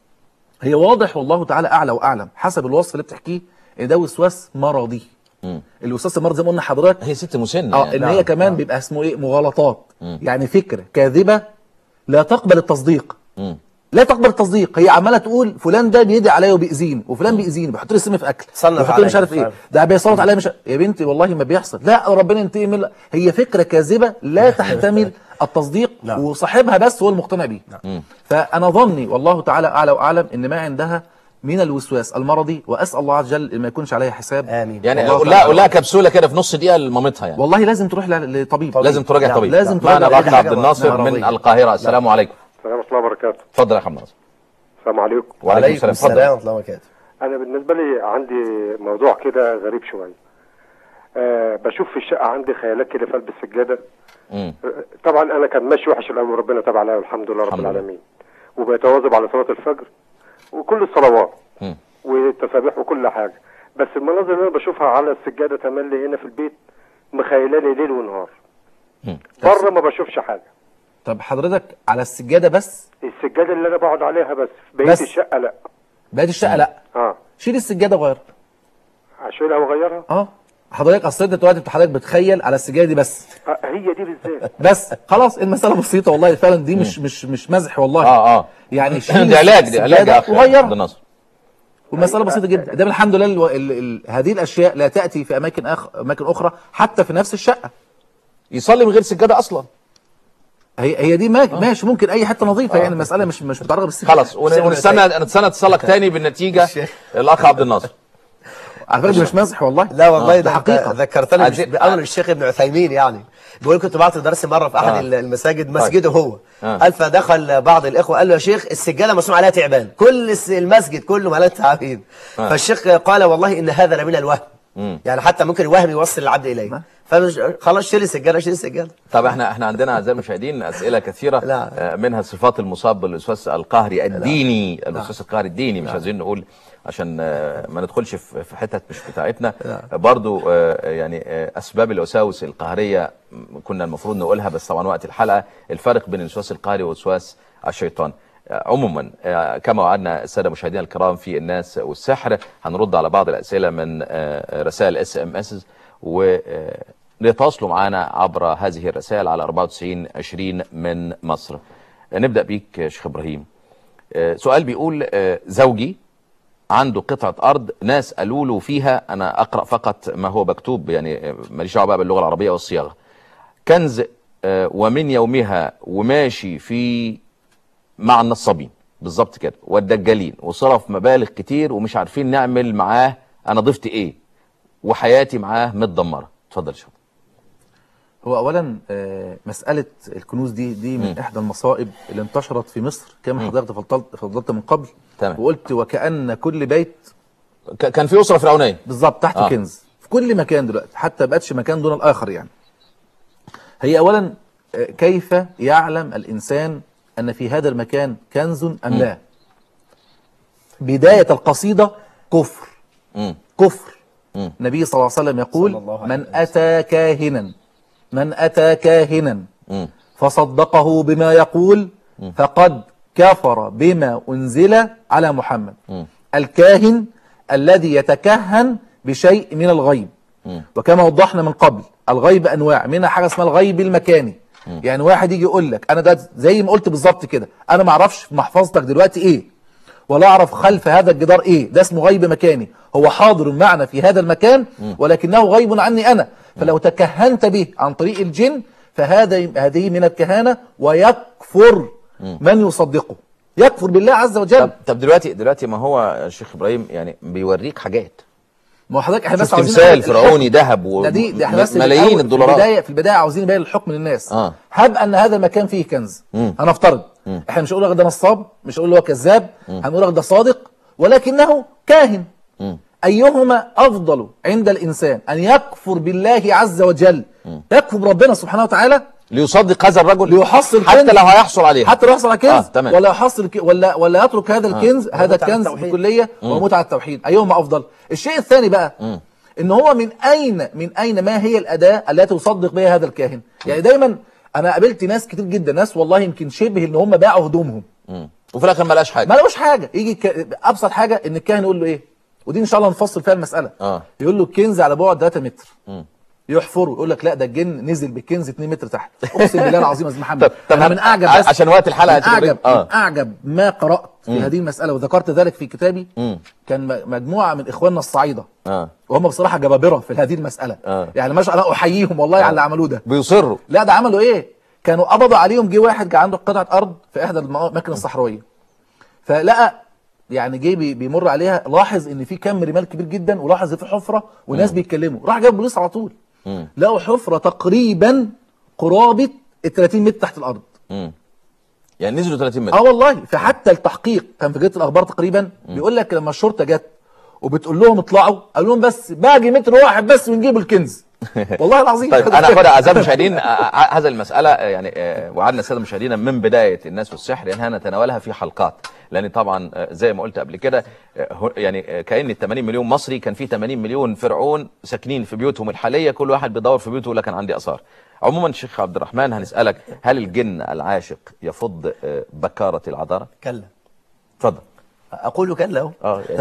هي واضح والله تعالى اعلى واعلم حسب الوصف اللي بتحكيه ان ده وسواس مرضي الوسواس المرضي زي ما قلنا حضرتك هي ست مسنه اه يعني. ان هي كمان بيبقى اسمه ايه مغالطات يعني فكره كاذبه لا تقبل التصديق مم. لا تقبل التصديق هي عماله تقول فلان ده بيدعي عليا وبيأذيني وفلان بيأذيني بيحط لي سم في اكل صنف بيحط لي مش عليا. عارف ايه ده بيصوت عليا مش عارف- يا بنتي والله ما بيحصل لا ربنا ينتقم من- هي فكره كاذبه لا تحتمل التصديق نعم. وصاحبها بس هو المقتنع بيه فانا ظني والله تعالى اعلى واعلم ان ما عندها من الوسواس المرضي واسال الله عز وجل ما يكونش عليها حساب آمين. يعني والله قول تعالى لها قول لها أعلم. كبسوله كده في نص دقيقه لمامتها يعني والله لازم تروح ل- لطبيب لازم تراجع نعم. طبيب لازم معنا تراجع الاخ حاجة عبد الناصر من مرضية. القاهره السلام عليكم السلام ورحمة الله وبركاته اتفضل يا اخ عبد الناصر السلام عليكم وعليكم السلام السلام اتفضل ورحمة الله وبركاته أنا بالنسبة لي عندي موضوع كده غريب شوية أه بشوف في الشقة عندي خيالات كده في قلب السجادة مم. آه، طبعا أنا كان ماشي وحش الأول ربنا تاب عليا والحمد لله رب الحمد لله. العالمين وبيتواظب على صلاة الفجر وكل الصلوات مم. والتسابيح وكل حاجة بس المناظر اللي أنا بشوفها على السجادة تملي هنا في البيت مخيلاني ليل ونهار مم. بره ما بشوفش حاجة طب حضرتك على السجاده بس السجادة اللي أنا بقعد عليها بس بقية بس. الشقة لا بقيت الشقه لا اه شيل السجاده وغيرها أشيلها وأغيرها اه حضرتك اصل انت دلوقتي انت حضرتك بتخيل على السجاده دي بس آه هي دي بالذات بس خلاص المساله بسيطه والله فعلا دي مش مش مش مزح والله اه اه يعني شيل ده علاج ده علاج يا السجادة اخ عبد وغيرها الناصر والمساله بسيطه جدا ده الحمد لله الو... ال... ال... هذه الاشياء لا تاتي في اماكن أخ... اماكن اخرى حتى في نفس الشقه يصلي من غير سجاده اصلا هي هي دي ما... ماشي ممكن اي حته نظيفه يعني المساله مش مش متعرض بالسجن خلاص ون- ونستنى نستنى اتصالك تاني بالنتيجه الاخ عبد الناصر على فكره دي مش مزح والله لا والله ده ده حقيقه حقيقة ذكرتني مش عايزين- بأمر الشيخ ابن عثيمين يعني بيقول كنت بعطي درس مرة في أحد آه. آه. المساجد مسجده هو آه. قال فدخل بعض الإخوة قال له يا شيخ السجادة مصنوع عليها تعبان كل الس- المسجد كله ملان تعابين آه. فالشيخ قال والله إن هذا لمن الوهم يعني حتى ممكن الوهم يوصل العبد إليه فمش خلاص شيل السجادة شيل السجادة طب احنا احنا عندنا اعزائي المشاهدين اسئله كثيره لا. آه، منها صفات المصاب بالوسواس القهري الديني الوسواس القهري الديني مش عايزين نقول عشان آه، ما ندخلش في في حتت مش بتاعتنا آه، برضو آه، يعني آه، اسباب الوساوس القهريه م- كنا المفروض نقولها بس طبعا وقت الحلقه الفرق بين الوسواس القهري ووسواس الشيطان آه، عموما آه، كما وعدنا الساده مشاهدينا الكرام في الناس والسحر هنرد على بعض الاسئله من آه، رسائل اس ام اس و آه، ليتواصلوا معنا عبر هذه الرسائل على 94 20 من مصر نبدأ بيك يا شيخ إبراهيم آه، سؤال بيقول آه، زوجي عنده قطعة أرض ناس قالوا له فيها أنا أقرأ فقط ما هو مكتوب يعني آه، ماليش دعوة بقى باللغة العربية والصياغة كنز آه، ومن يومها وماشي في مع النصابين بالظبط كده والدجالين وصرف مبالغ كتير ومش عارفين نعمل معاه أنا ضفت إيه وحياتي معاه متدمرة اتفضل يا شيخ هو اولا آه، مساله الكنوز دي دي من مم. احدى المصائب اللي انتشرت في مصر كما حضرتك تفضلت تفضلت من قبل تمام. وقلت وكان كل بيت ك- كان في أسرة فرعونية بالظبط تحت آه. آه. كنز في كل مكان دلوقتي حتى بقتش مكان دون الاخر يعني هي اولا آه، كيف يعلم الانسان ان في هذا المكان كنز ام لا بدايه القصيده كفر مم. كفر مم. النبي صلى الله عليه وسلم يقول صلى الله عليه من اتى كاهنا من اتى كاهنا مم. فصدقه بما يقول فقد كفر بما أنزل على محمد مم. الكاهن الذي يتكهن بشيء من الغيب مم. وكما وضحنا من قبل الغيب أنواع منها حاجة اسمها الغيب المكاني يعني واحد يجي يقول لك أنا ده زي ما قلت بالظبط كده أنا ما أعرفش في محفظتك دلوقتي إيه ولا أعرف خلف هذا الجدار إيه ده اسمه غيب مكاني هو حاضر معنا في هذا المكان ولكنه غيب عني أنا فلو تكهنت به عن طريق الجن فهذا هذه من الكهانة ويكفر من يصدقه يكفر بالله عز وجل طب طب دلوقتي دلوقتي ما هو الشيخ ابراهيم يعني بيوريك حاجات ما هو حضرتك احنا بس شوف عاوزين تمثال نقول فرعوني الحكم. ذهب ده دي ده احنا بس وملايين الأول في الدولارات البدايه في البدايه عاوزين نبين الحكم للناس آه. هب ان هذا المكان فيه كنز مم. هنفترض مم. احنا مش هنقول لك ده نصاب مش هنقول له هو كذاب هنقول لك ده صادق ولكنه كاهن مم. ايهما افضل عند الانسان ان يكفر بالله عز وجل يكفر بربنا سبحانه وتعالى ليصدق هذا الرجل ليحصل حتى كنز. لو هيحصل عليها حتى لو يحصل على كنز آه، تمام. ولا يحصل ك... ولا ولا يترك هذا الكنز هذا ومتعة الكنز التوحيد. بكليه ومتعه التوحيد ايهما افضل الشيء الثاني بقى مم. ان هو من اين من اين ما هي الاداه التي تصدق بها هذا الكاهن يعني دايما انا قابلت ناس كتير جدا ناس والله يمكن شبه ان هم باعوا هدومهم مم. وفي الاخر ما لقاش حاجه ما لقوش حاجه يجي ك... ابسط حاجه ان الكاهن يقول له ايه ودي ان شاء الله نفصل فيها المساله اه يقول له الكنز على بعد 3 متر مم. يحفره يقول لك لا ده الجن نزل بالكنز 2 متر تحت اقسم بالله العظيم يا استاذ محمد طب طب أنا من اعجب ع- بس عشان وقت الحلقه من يا شيخ اعجب إبراهيم. من اعجب ما قرات في هذه المساله وذكرت ذلك في كتابي مم. كان م- مجموعه من اخواننا الصعيده اه وهم بصراحه جبابره في هذه المساله آه. يعني ما شاء الله احييهم والله على اللي عملوه ده بيصروا لا ده عملوا ايه كانوا قبضوا عليهم جه واحد جه عنده قطعه ارض في احدى الاماكن الصحراويه فلقى يعني جه بي- بيمر عليها لاحظ ان في كم رمال كبير جدا ولاحظ ان في حفره وناس بيتكلموا راح جاب البوليس على طول مم. لقوا حفره تقريبا قرابه ال 30 متر تحت الارض مم. يعني نزلوا 30 متر اه والله فحتى التحقيق كان في جريده الاخبار تقريبا بيقول لك لما الشرطه جت وبتقول لهم اطلعوا قالوا لهم بس باقي متر واحد بس ونجيب الكنز والله العظيم طيب انا اخدها اعزائي المشاهدين آه، آه، هذا المساله آه، يعني آه، وعدنا الساده المشاهدين من بدايه الناس والسحر انها نتناولها في حلقات لان طبعا آه، زي ما قلت قبل كده آه، هو- يعني آه، كان ال 80 مليون مصري كان في 80 مليون فرعون ساكنين في بيوتهم الحاليه كل واحد بيدور في بيوته يقول لك انا عندي اثار عموما شيخ عبد الرحمن هنسالك هل الجن العاشق يفض آه، بكاره العذاره؟ كلا اتفضل اقول كلا أهو. اه يعني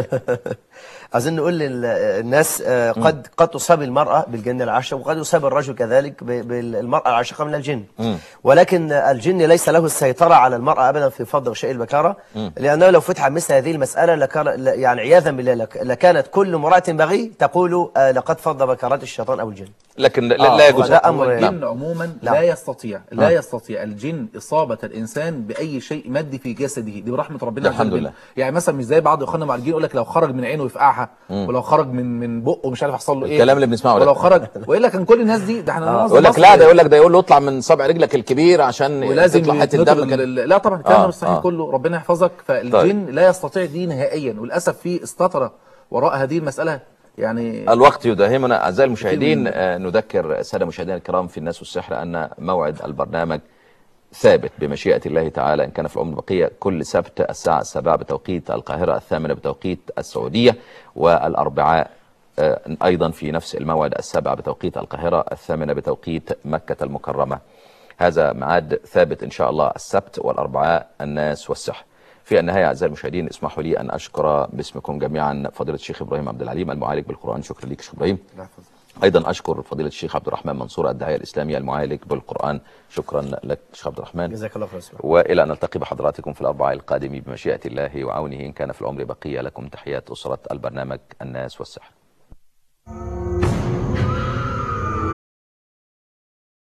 عايزين نقول للناس آه، قد قد تصاب المرأة بالجن العاشق وقد يصاب الرجل كذلك ب- بالمرأة العاشقة من الجن مم. ولكن الجن ليس له السيطرة على المرأة أبدا في فض غشاء البكارة لأنه لو فتح مثل هذه المسألة لكان يعني عياذا بالله لك- لكانت كل امرأة بغي تقول آه، لقد فض بكرات الشيطان أو الجن لكن لا, آه، لا يجوز وده هو أمر- الجن عموما نعم. لا يستطيع لا آه. يستطيع الجن اصابه الانسان باي شيء مادي في جسده دي برحمه ربنا ده عز الحمد وجل. لله. يعني مثلا مش زي بعض اخواننا المعالجين يقول لك لو خرج من عينه يفقعها ولو خرج من من بقه مش عارف يحصل له ايه الكلام اللي بنسمعه ده. ولو خرج والا كان كل الناس دي ده احنا معظم يقول لك مصر لا ده يقول لك ده يقول له اطلع من صابع رجلك الكبير عشان ولازم تطلع حته يتنطر دم ال- كده ال- لا طبعا الكلام آه، ده مش صحيح آه. كله ربنا يحفظك فالجن لا يستطيع دي نهائيا وللاسف في استطره وراء هذه المساله يعني الوقت يداهمنا اعزائي المشاهدين جدا. آه، نذكر الساده المشاهدين الكرام في الناس والسحر ان موعد البرنامج ثابت بمشيئه الله تعالى ان كان في العمر بقيه كل سبت الساعه السابعه بتوقيت القاهره الثامنه بتوقيت السعوديه والاربعاء آه، ايضا في نفس الموعد السابعه بتوقيت القاهره الثامنه بتوقيت مكه المكرمه هذا ميعاد ثابت ان شاء الله السبت والاربعاء الناس والسحر في النهايه اعزائي المشاهدين اسمحوا لي ان اشكر باسمكم جميعا فضيله الشيخ ابراهيم عبد العليم المعالج بالقران شكرا لك شيخ ابراهيم الله يحفظك. ايضا اشكر فضيله الشيخ عبد الرحمن منصور الداعيه الاسلامي المعالج بالقران شكرا لك شيخ عبد الرحمن جزاك الله خير والى ان نلتقي بحضراتكم في الاربعاء القادم بمشيئه الله وعونه ان كان في العمر بقيه لكم تحيات اسره البرنامج الناس والسحر